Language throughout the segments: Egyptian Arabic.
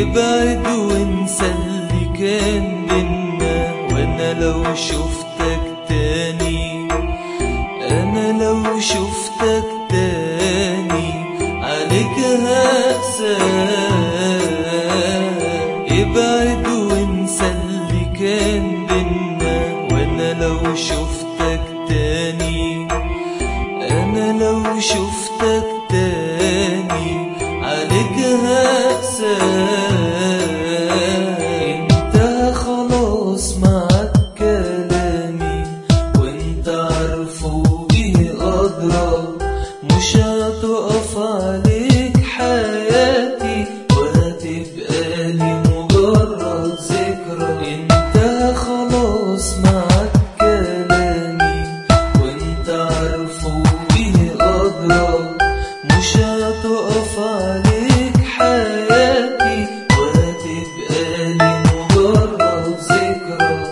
ابعد وانسى اللي كان بينا وانا لو شفتك تاني انا لو شفتك تاني عليك هقسى ابعد وانسى اللي كان بينا وانا لو شفتك تاني انا لو شفتك تاني عليك هقسى انت خلاص معاك كلامي وانت عارفه ايه ادرى مش هتقف عليك حياتي ولا تبقى لي مجرد ذكرى انت خلاص معاك كلامي وانت عارفه ايه ادرى مش هتقف عليك حياتي ولا تبقى لي مجرد ذكرى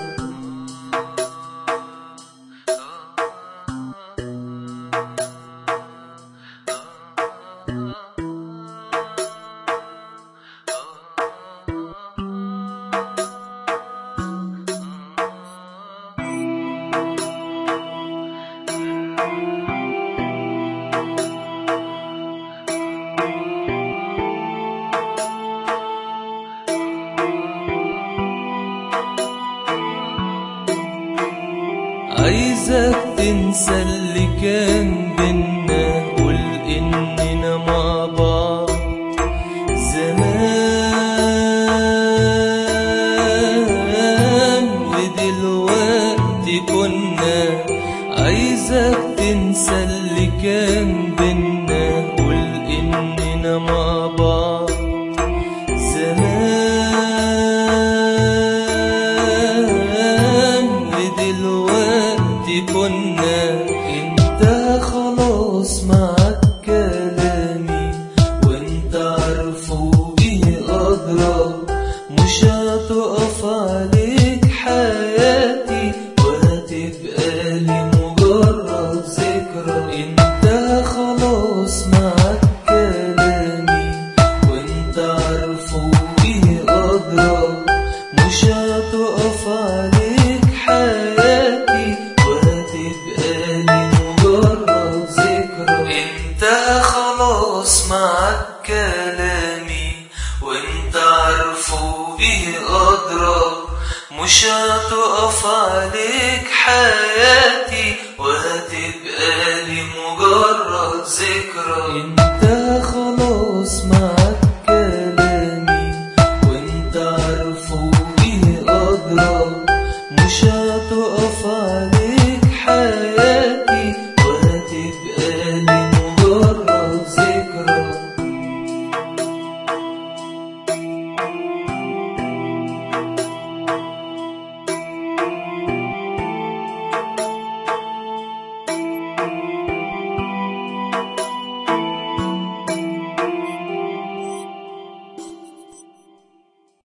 عايزك تنسى اللي كان بينا قول اننا مع بعض زمان ودلوقتي كنا عايزك تنسى اللي كان بينا قول اننا مع بعض زمان ودلوقتي كنا انت خلاص معاك كلامي وانت عارفه ايه ادرى مش هتقف عليك حياتي ولا تبقى لي مجرد ذكرى انت خلاص معاك كلامي وانت عارفه ايه ادرى مش هتقف عليك حياتي ولا تبقى لي مجرد ذكرى انت خلاص معاك كلامي وانت عارفه ايه ادرى مش هتقف عليك حياتي وهتبقى لي مجرد ذكرى